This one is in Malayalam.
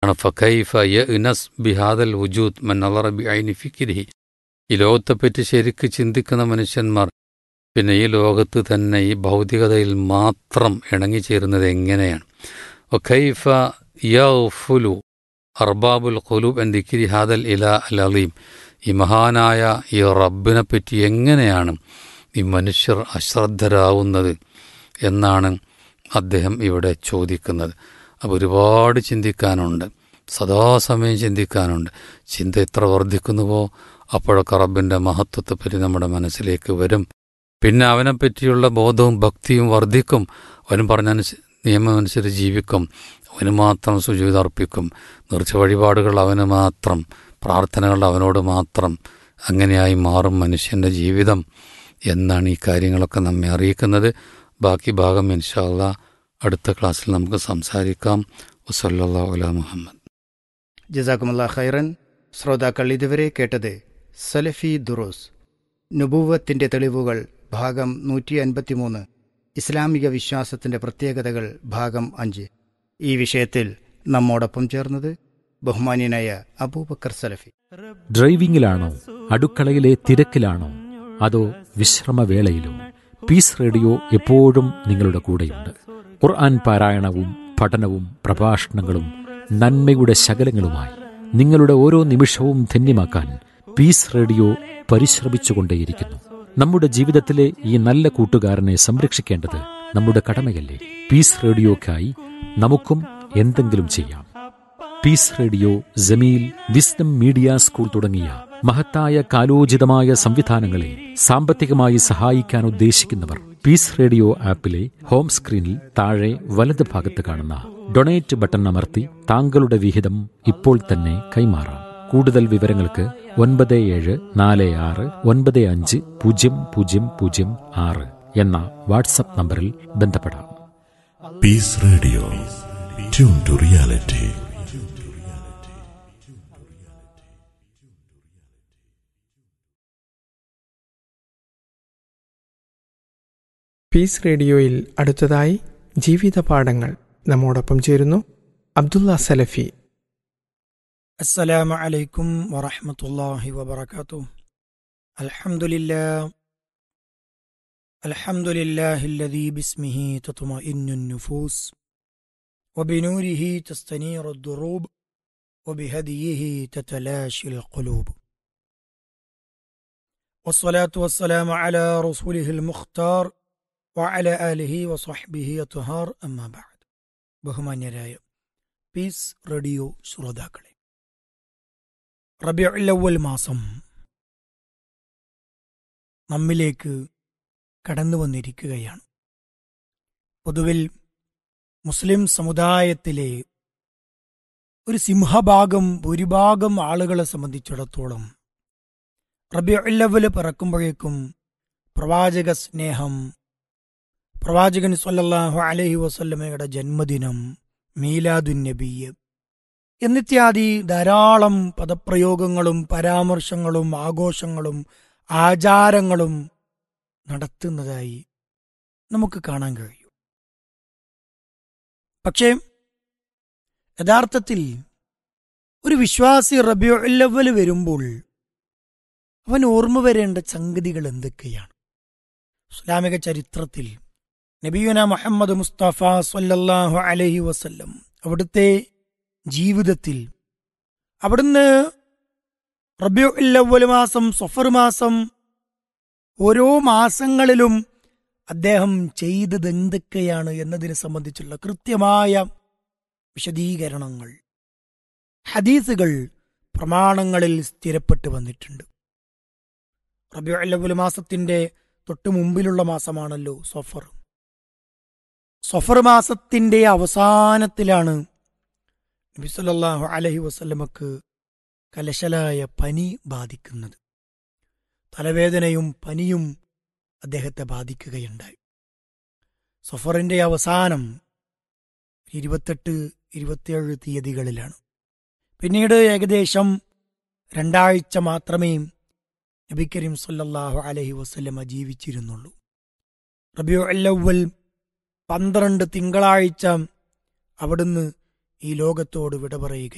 ഫക്കൈഫ യനസ് ബിഹാദൽ വുജൂദ് മൻ നളറ ബി ഐനി ഫിക്കിരിഹി ഈ ലോകത്തെപ്പറ്റി ശരിക്ക് ചിന്തിക്കുന്ന മനുഷ്യന്മാർ പിന്നെ ഈ ലോകത്ത് തന്നെ ഈ ഭൗതികതയിൽ മാത്രം ഇണങ്ങിച്ചേരുന്നത് എങ്ങനെയാണ് വഖൈഫ യഫുലു അർബാബുൽ ഖുലൂബ് എൻ ദിക്കിരി ഹാദൽ ഇല അൽ അലീം ഈ മഹാനായ ഈ റബ്ബിനെ പറ്റി എങ്ങനെയാണ് ഈ മനുഷ്യർ അശ്രദ്ധരാവുന്നത് എന്നാണ് അദ്ദേഹം ഇവിടെ ചോദിക്കുന്നത് അപ്പോൾ ഒരുപാട് ചിന്തിക്കാനുണ്ട് സദാസമയം ചിന്തിക്കാനുണ്ട് ചിന്ത എത്ര വർദ്ധിക്കുന്നുവോ അപ്പോഴൊക്കെ റബ്ബിൻ്റെ മഹത്വത്തെപ്പറ്റി നമ്മുടെ മനസ്സിലേക്ക് വരും പിന്നെ അവനെപ്പറ്റിയുള്ള ബോധവും ഭക്തിയും വർദ്ധിക്കും അവനും പറഞ്ഞ നിയമമനുസരിച്ച് ജീവിക്കും അവന് മാത്രം സുജീവിത അർപ്പിക്കും നിർച്ച വഴിപാടുകൾ അവന് മാത്രം പ്രാർത്ഥനകൾ അവനോട് മാത്രം അങ്ങനെയായി മാറും മനുഷ്യൻ്റെ ജീവിതം എന്നാണ് ഈ കാര്യങ്ങളൊക്കെ നമ്മെ അറിയിക്കുന്നത് ബാക്കി ഭാഗം ഇൻഷാല്ല അടുത്ത ക്ലാസ്സിൽ നമുക്ക് സംസാരിക്കാം വസല്ലാ അല മുഹമ്മദ് ജസാക്കുമുള്ള ഖൈറൻ ശ്രോതാക്കൾ ഇതുവരെ കേട്ടത് സലഫി ദുറൂസ് നുബൂവത്തിന്റെ തെളിവുകൾ ഭാഗം നൂറ്റി അൻപത്തിമൂന്ന് ഇസ്ലാമിക വിശ്വാസത്തിന്റെ പ്രത്യേകതകൾ ഭാഗം അഞ്ച് ഈ വിഷയത്തിൽ നമ്മോടൊപ്പം ചേർന്നത് ബഹുമാന്യനായ അബൂബക്കർ സലഫി ഡ്രൈവിംഗിലാണോ അടുക്കളയിലെ തിരക്കിലാണോ അതോ വിശ്രമവേളയിലോ പീസ് റേഡിയോ എപ്പോഴും നിങ്ങളുടെ കൂടെയുണ്ട് ഖുർആൻ പാരായണവും പഠനവും പ്രഭാഷണങ്ങളും നന്മയുടെ ശകലങ്ങളുമായി നിങ്ങളുടെ ഓരോ നിമിഷവും ധന്യമാക്കാൻ പീസ് റേഡിയോ പരിശ്രമിച്ചുകൊണ്ടേയിരിക്കുന്നു നമ്മുടെ ജീവിതത്തിലെ ഈ നല്ല കൂട്ടുകാരനെ സംരക്ഷിക്കേണ്ടത് നമ്മുടെ കടമയല്ലേ പീസ് റേഡിയോക്കായി നമുക്കും എന്തെങ്കിലും ചെയ്യാം Peace Radio Jameel Wisdom Media school തുടങ്ങിയ മഹത്തായ കാലോചിതമായ സംവിധാനങ്ങളെ സാമ്പത്തികമായി സഹായിക്കാൻ ഉദ്ദേശിക്കുന്നവർ പീസ് റേഡിയോ ആപ്പിലെ ഹോം സ്ക്രീനിൽ താഴെ വലത് ഭാഗത്ത് കാണുന്ന ഡൊണേറ്റ് ബട്ടൺ അമർത്തി താങ്കളുടെ വിഹിതം ഇപ്പോൾ തന്നെ കൈമാറാം കൂടുതൽ വിവരങ്ങൾക്ക് ഒൻപത് ഏഴ് നാല് ആറ് ഒൻപത് അഞ്ച് പൂജ്യം പൂജ്യം പൂജ്യം ആറ് എന്ന വാട്സപ്പ് നമ്പറിൽ ബന്ധപ്പെടാം Peace Radio tune to reality Peace റേഡിയോയിൽ അടുത്തതായി ജീവിത പാഠങ്ങൾ നമ്മോടൊപ്പം ചേരുന്നു അബ്ദുള്ള സലഫി السلام عليكم ورحمة الله وبركاته الحمد لله الحمد لله الذي باسمه تطمئن النفوس وبنوره تستنير الدروب وبهديه تتلاشى القلوب والصلاة والسلام على رسوله المختار وعلى آله وصحبه الطهار أما بعد ബഹുമാന്യരായ പീസ് റേഡിയോ ശ്രോതാക്കളെ റബിയുല്ലവൽ മാസം നമ്മിലേക്ക് കടന്നു വന്നിരിക്കുകയാണ് പൊതുവിൽ മുസ്ലിം സമുദായത്തിലെ ഒരു സിംഹഭാഗം ഭൂരിഭാഗം ആളുകളെ സംബന്ധിച്ചിടത്തോളം റബിയുല്ലവല് പിറക്കുമ്പോഴേക്കും പ്രവാചക സ്നേഹം പ്രവാചകൻ സല്ലല്ലാഹു അലൈഹി വസല്ലമയുടെ ജന്മദിനം മീലാദുൻ നബിയ് എന്നിത്യാദി ധാരാളം പദപ്രയോഗങ്ങളും പരാമർശങ്ങളും ആഘോഷങ്ങളും ആചാരങ്ങളും നടത്തുന്നതായി നമുക്ക് കാണാൻ കഴിയും പക്ഷേ യഥാർത്ഥത്തിൽ ഒരു വിശ്വാസി റബിയുല്ലവല് വരുമ്പോൾ അവൻ ഓർമ്മ വരേണ്ട സംഗതികൾ എന്തൊക്കെയാണ് ഇസ്ലാമിക ചരിത്രത്തിൽ നബിയുന മുഹമ്മദ് മുസ്തഫ സല്ലല്ലാഹു അലൈഹി വസല്ലം അവിടുത്തെ ജീവിതത്തിൽ അവിടുന്ന് റബിയുല്ലവൽ മാസം സഫർ മാസം ഓരോ മാസങ്ങളിലും അദ്ദേഹം ചെയ്തത് എന്തൊക്കെയാണ് എന്നതിനെ സംബന്ധിച്ചുള്ള കൃത്യമായ വിശദീകരണങ്ങൾ ഹദീസുകൾ പ്രമാണങ്ങളിൽ സ്ഥിരപ്പെട്ടു വന്നിട്ടുണ്ട് റബിയുല്ലവൽ മാസത്തിന്റെ തൊട്ടു മുമ്പിലുള്ള മാസമാണല്ലോ സഫർ സഫർ മാസത്തിന്റെ അവസാനത്തിലാണ് നബി സല്ലല്ലാഹു അലൈഹി വസല്ലമക്ക് കലശലായ പനി ബാധിക്കുന്നത് തലവേദനയും പനിയും അദ്ദേഹത്തെ ബാധിക്കുകയുണ്ടായി സഫറിന്റെ അവസാനം ഇരുപത്തെട്ട് ഇരുപത്തിയേഴ് തീയതികളിലാണ് പിന്നീട് ഏകദേശം രണ്ടാഴ്ച മാത്രമേ നബി കരീം സല്ലല്ലാഹു അലൈഹി വസല്ലമ ജീവിച്ചിരുന്നുള്ളൂ റബിയു അല്ലവൽ പന്ത്രണ്ട് തിങ്കളാഴ്ച അവിടുന്ന് ഈ ലോകത്തോട് വിട പറയുക